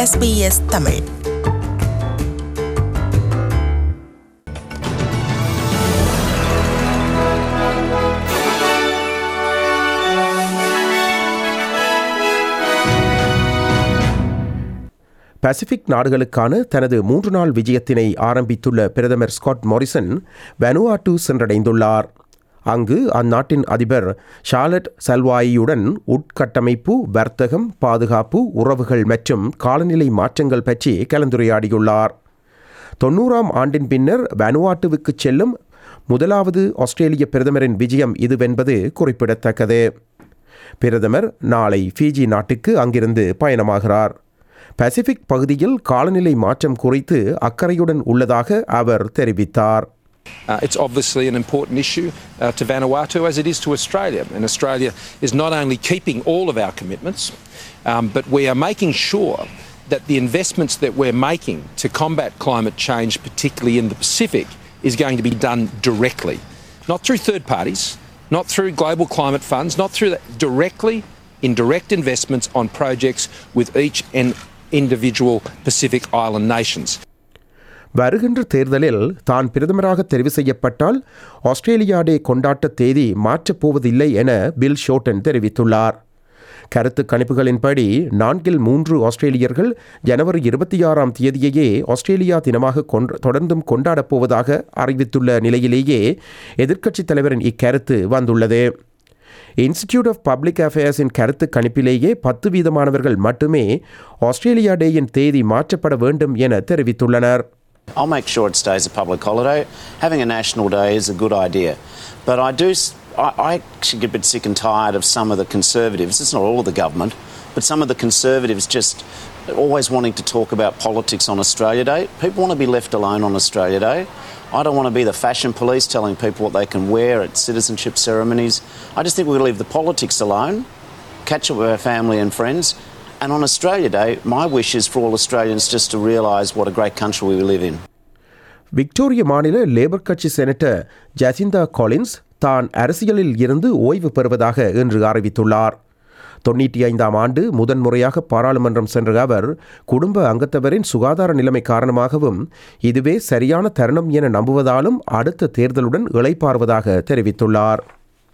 SBS Tamil Pacific நாடுகளுக்கான தனது மூன்று நாள் விஜயத்தினை ஆரம்பித்துள்ள பிரதமர் ஸ்காட் மோரிசன் வெனுவாட்டு சென்றடைந்துள்ளார் அங்கு அந்நாட்டின் அதிபர் ஷார்லட் சல்வாயியுடன் உட்கட்டமைப்பு வர்த்தகம் பாதுகாப்பு உறவுகள் மற்றும் காலநிலை மாற்றங்கள் பற்றி கலந்துரையாடியுள்ளார் தொண்ணூறாம் ஆண்டின் பின்னர் வனுவாட்டுவுக்கு செல்லும் முதலாவது ஆஸ்திரேலிய பிரதமரின் விஜயம் இதுவென்பது குறிப்பிடத்தக்கது பிரதமர் நாளை ஃபிஜி நாட்டுக்கு அங்கிருந்து பயணமாகிறார் பசிபிக் பகுதியில் காலநிலை மாற்றம் குறித்து அக்கறையுடன் உள்ளதாக அவர் தெரிவித்தார் Uh, it's obviously an important issue uh, to Vanuatu as it is to Australia. And Australia is not only keeping all of our commitments, um, but we are making sure that the investments that we're making to combat climate change, particularly in the Pacific, is going to be done directly. Not through third parties, not through global climate funds, not through that, directly in direct investments on projects with each and individual Pacific Island nations. வருகின்ற தேர்தலில் தான் பிரதமராக தெரிவு செய்யப்பட்டால் Australia டே கொண்டாட்ட தேதி மாற்றப் போவதில்லை என பில் ஷோட்டன் தெரிவித்துள்ளார் கருத்து கணிப்புகளின்படி நான்கில் மூன்று ஆஸ்திரேலியர்கள் ஜனவரி இருபத்தி ஆறாம் தேதியையே ஆஸ்திரேலியா தினமாக கொன்ற தொடர்ந்தும் கொண்டாடப் போவதாக அறிவித்துள்ள நிலையிலேயே எதிர்க்கட்சித் தலைவரின் இக்கருத்து வந்துள்ளது இன்ஸ்டிடியூட் ஆஃப் பப்ளிக் அஃபேர்ஸின் கருத்து கணிப்பிலேயே பத்து வீதமானவர்கள் மட்டுமே ஆஸ்திரேலியா டேயின் தேதி மாற்றப்பட வேண்டும் என தெரிவித்துள்ளனர் I'll make sure it stays a public holiday. Having a national day is a good idea. But I do, s- I, I actually get a bit sick and tired of some of the conservatives. It's not all of the government, but some of the conservatives just always wanting to talk about politics on Australia Day. People want to be left alone on Australia Day. I don't want to be the fashion police telling people what they can wear at citizenship ceremonies. I just think we leave the politics alone, catch up with our family and friends. And on Australia Day, my wish is for all Australians just to realise what a great country we live in. Victoria மாநில Labor கட்சி senator Jacinta Collins தான் அரசியலில் இருந்து ஓய்வு பெறுவதாக இன்று அறிவித்துள்ளார் தொண்ணூற்றி ஐந்தாம் ஆண்டு முதன்முறையாக பாராளுமன்றம் சென்ற அவர் குடும்ப அங்கத்தவரின் சுகாதார நிலைமை காரணமாகவும் இதுவே சரியான தருணம் என நம்புவதாலும் அடுத்த தேர்தலுடன் இளைப்பாறுவதாக தெரிவித்துள்ளார்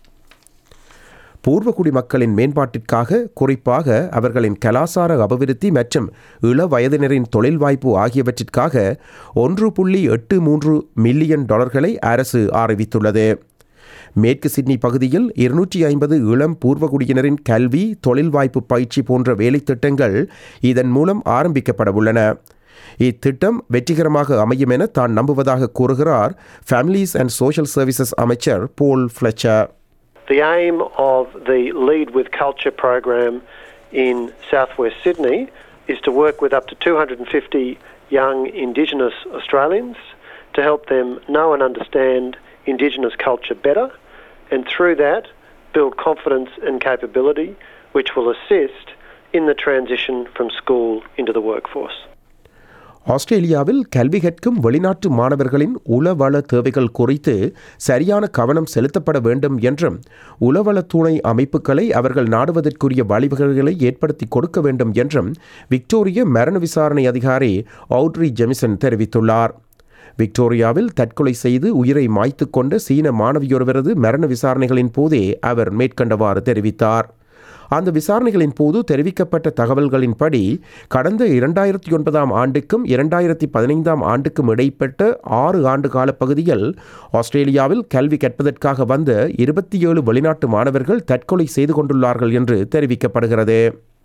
பூர்வகுடி மக்களின் மேம்பாட்டிற்காக குறிப்பாக அவர்களின் கலாசார அபிவிருத்தி மற்றும் இள வயதினரின் தொழில் வாய்ப்பு ஆகியவற்றிற்காக ஒன்று புள்ளி எட்டு மூன்று மில்லியன் டாலர்களை அரசு அறிவித்துள்ளது மேற்கு சிட்னி பகுதியில் இருநூற்றி ஐம்பது இளம் பூர்வகுடியினரின் கல்வி தொழில் வாய்ப்பு பயிற்சி போன்ற வேலைத் திட்டங்கள் இதன் மூலம் ஆரம்பிக்கப்பட உள்ளன இத்திட்டம் வெற்றிகரமாக அமையும் என தான் நம்புவதாக கூறுகிறார் ஃபேமிலிஸ் அண்ட் சோஷியல் சர்வீசஸ் அமைச்சர் Paul Fletcher The aim of the Lead with Culture program in southwest Sydney is to work with up to 250 young Indigenous Australians to help them know and understand Indigenous culture better, and through that, build confidence and capability which will assist in the transition from school into the workforce. ஆஸ்திரேலியாவில் கல்வி கற்கும் வெளிநாட்டு மாணவர்களின் உளவள தேவைகள் குறித்து சரியான கவனம் செலுத்தப்பட வேண்டும் என்றும் உளவள துணை அமைப்புகளை அவர்கள் நாடுவதற்குரிய வழிவகைகளை ஏற்படுத்தி கொடுக்க வேண்டும் என்றும் விக்டோரிய மரண விசாரணை அதிகாரி அவுட்ரி ஜெமிசன் தெரிவித்துள்ளார் விக்டோரியாவில் தற்கொலை செய்து உயிரை மாய்த்து கொண்ட சீன மாணவியொருவரது மரண விசாரணைகளின் போதே அவர் மேற்கண்டவாறு தெரிவித்தார் அந்த விசாரணைகளின் போது தெரிவிக்கப்பட்ட தகவல்களின்படி கடந்த இரண்டாயிரத்தி ஒன்பதாம் ஆண்டுக்கும் இரண்டாயிரத்தி பதினைந்தாம் ஆண்டுக்கும் இடைப்பட்ட ஆறு ஆண்டு கால பகுதியில் ஆஸ்திரேலியாவில் கல்வி கற்பதற்காக வந்த இருபத்தி ஏழு வெளிநாட்டு மாணவர்கள் தற்கொலை செய்து கொண்டுள்ளார்கள் என்று தெரிவிக்கப்படுகிறது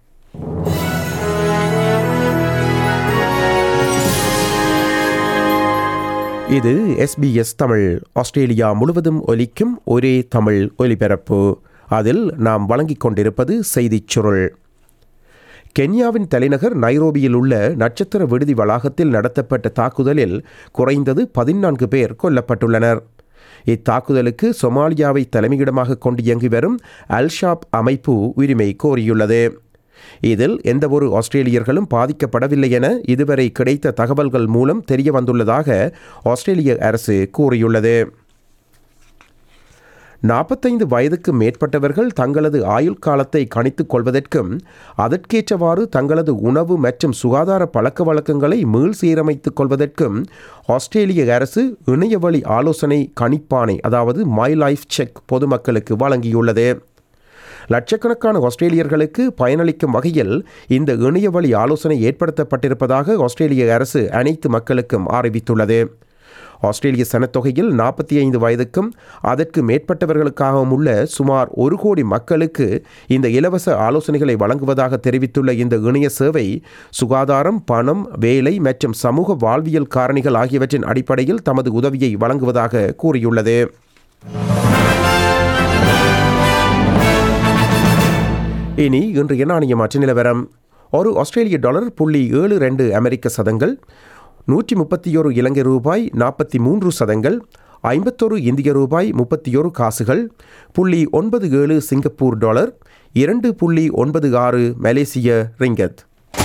இது எஸ்பிஎஸ் தமிழ் ஆஸ்திரேலியா முழுவதும் ஒலிக்கும் ஒரே தமிழ் ஒலிபரப்பு அதில் நாம் வழங்கிக் கொண்டிருப்பது செய்திச் சுருள் கென்யாவின் தலைநகர் நைரோபியில் உள்ள நட்சத்திர விடுதி வளாகத்தில் நடத்தப்பட்ட தாக்குதலில் குறைந்தது பதினான்கு பேர் கொல்லப்பட்டுள்ளனர் இத்தாக்குதலுக்கு சொமாலியாவை தலைமையிடமாக கொண்டு இயங்கி வரும் அல்ஷாப் அமைப்பு உரிமை கோரியுள்ளது இதில் எந்தவொரு ஆஸ்திரேலியர்களும் பாதிக்கப்படவில்லை என இதுவரை கிடைத்த தகவல்கள் மூலம் தெரிய வந்துள்ளதாக ஆஸ்திரேலிய அரசு கூறியுள்ளது நாற்பத்தைந்து வயதுக்கு மேற்பட்டவர்கள் தங்களது ஆயுள் காலத்தை கணித்துக் கொள்வதற்கும் அதற்கேற்றவாறு தங்களது உணவு மற்றும் சுகாதார பழக்க வழக்கங்களை மீள் சீரமைத்துக் கொள்வதற்கும் ஆஸ்திரேலிய அரசு இணையவழி ஆலோசனை கணிப்பானை அதாவது மை லைஃப் செக் பொதுமக்களுக்கு வழங்கியுள்ளது லட்சக்கணக்கான ஆஸ்திரேலியர்களுக்கு பயனளிக்கும் வகையில் இந்த இணையவழி ஆலோசனை ஏற்படுத்தப்பட்டிருப்பதாக ஆஸ்திரேலிய அரசு அனைத்து மக்களுக்கும் அறிவித்துள்ளது ஆஸ்திரேலிய சனத்தொகையில் நாற்பத்தி ஐந்து வயதுக்கும் அதற்கு மேற்பட்டவர்களுக்காகவும் உள்ள சுமார் ஒரு கோடி மக்களுக்கு இந்த இலவச ஆலோசனைகளை வழங்குவதாக தெரிவித்துள்ள இந்த இணைய சேவை சுகாதாரம் பணம் வேலை மற்றும் சமூக வாழ்வியல் காரணிகள் ஆகியவற்றின் அடிப்படையில் தமது உதவியை வழங்குவதாக கூறியுள்ளது இனி இன்றைய நாணய மாற்று நிலவரம் ஒரு ஆஸ்திரேலிய டாலர் புள்ளி ஏழு ரெண்டு அமெரிக்க சதங்கள் நூற்றி முப்பத்தியோரு இலங்கை ரூபாய் நாற்பத்தி மூன்று சதங்கள் ஐம்பத்தொரு இந்திய ரூபாய் முப்பத்தியோரு காசுகள் புள்ளி ஒன்பது ஏழு சிங்கப்பூர் டாலர் இரண்டு புள்ளி ஒன்பது ஆறு மலேசிய ரிங்கத்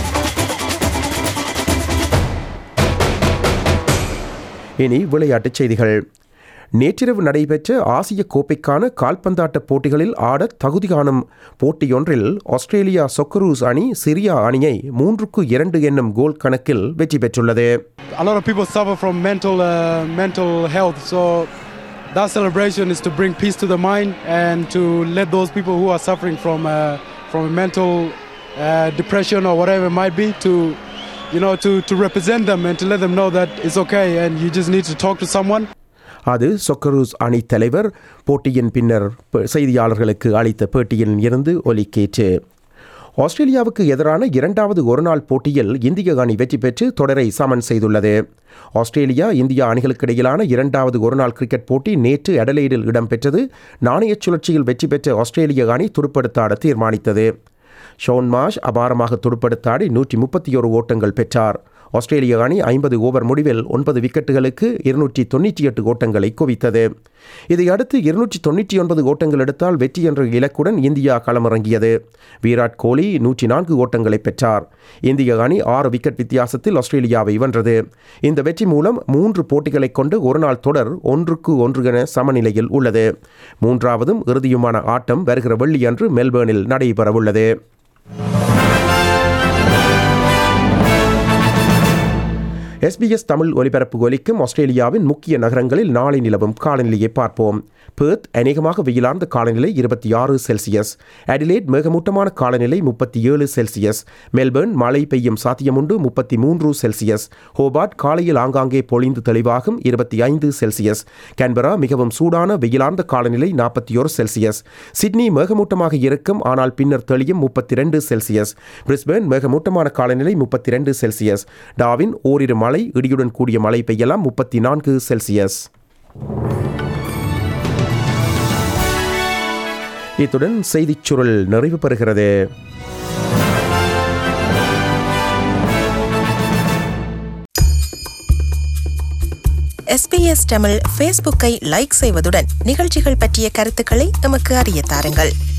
இனி விளையாட்டுச் செய்திகள் நேற்றிரவு நடைபெற்ற ஆசிய கோப்பைக்கான கால்பந்தாட்ட போட்டிகளில் ஆட தகுதி காணும் போட்டியொன்றில் ஆஸ்திரேலியா சொக்கரூஸ் அணி சிரியா அணியை மூன்றுக்கு இரண்டு என்னும் கோல் கணக்கில் வெற்றி பெற்றுள்ளது a lot of people suffer from mental uh, mental health so that celebration is to bring peace to the mind and to let those people who are suffering from uh, from mental uh, depression or whatever it might be to you know to to represent them and to let them know that it's okay and you just need to talk to someone அது சொக்கரூஸ் அணி தலைவர் போட்டியின் பின்னர் ப- செய்தியாளர்களுக்கு அளித்த பேட்டியில் இருந்து ஒலிக்கேற்று ஆஸ்திரேலியாவுக்கு எதிரான இரண்டாவது ஒருநாள் போட்டியில் இந்திய அணி வெற்றி பெற்று தொடரை சமன் செய்துள்ளது ஆஸ்திரேலியா இந்தியா அணிகளுக்கு இடையிலான இரண்டாவது ஒருநாள் கிரிக்கெட் போட்டி நேற்று அடலைடில் இடம்பெற்றது நாணயச் சுழற்சியில் வெற்றி பெற்ற ஆஸ்திரேலிய அணி துடுப்படுத்தாட தீர்மானித்தது ஷோன் மாஷ் அபாரமாக துடுப்படுத்தாடி நூற்றி முப்பத்தி ஒரு ஓட்டங்கள் பெற்றார் ஆஸ்திரேலிய அணி ஐம்பது ஓவர் முடிவில் ஒன்பது விக்கெட்டுகளுக்கு இருநூற்றி தொண்ணூற்றி எட்டு ஓட்டங்களை குவித்தது இதையடுத்து இருநூற்றி தொண்ணூற்றி ஒன்பது ஓட்டங்கள் எடுத்தால் வெற்றி என்ற இலக்குடன் இந்தியா களமிறங்கியது விராட் கோலி நூற்றி நான்கு ஓட்டங்களை பெற்றார் இந்திய அணி ஆறு விக்கெட் வித்தியாசத்தில் ஆஸ்திரேலியாவை வென்றது இந்த வெற்றி மூலம் மூன்று போட்டிகளைக் கொண்டு ஒருநாள் தொடர் ஒன்றுக்கு ஒன்று என சமநிலையில் உள்ளது மூன்றாவதும் இறுதியுமான ஆட்டம் வருகிற வெள்ளியன்று மெல்பேர்னில் நடைபெறவுள்ளது எஸ்பிஎஸ் தமிழ் ஒலிபரப்பு ஒலிக்கும் ஆஸ்திரேலியாவின் முக்கிய நகரங்களில் நாளை நிலவும் காலநிலையை பார்ப்போம் பெர்த் அநேகமாக வெயிலார்ந்த காலநிலை இருபத்தி ஆறு செல்சியஸ் அடிலேட் மேகமூட்டமான காலநிலை முப்பத்தி ஏழு செல்சியஸ் மெல்பர்ன் மழை பெய்யும் சாத்தியமுண்டு முப்பத்தி மூன்று செல்சியஸ் ஹோபார்ட் காலையில் ஆங்காங்கே பொழிந்து தெளிவாகும் இருபத்தி ஐந்து செல்சியஸ் கேன்பரா மிகவும் சூடான வெயிலார்ந்த காலநிலை நாற்பத்தி ஒரு செல்சியஸ் சிட்னி மேகமூட்டமாக இருக்கும் ஆனால் பின்னர் தெளியும் முப்பத்தி ரெண்டு செல்சியஸ் பிரிஸ்பேர்ன் மேகமூட்டமான காலநிலை முப்பத்தி ரெண்டு செல்சியஸ் டாவின் ஓரிரு மழை இடியுடன் கூடிய மழை பெய்யலாம் முப்பத்தி நான்கு செல்சியஸ் இத்துடன் செய்திச் சுருள் நிறைவு பெறுகிறது எஸ்பிஎஸ் தமிழ் ஃபேஸ்புக்கை லைக் செய்வதுடன் நிகழ்ச்சிகள் பற்றிய கருத்துக்களை எமக்கு அறிய தாருங்கள்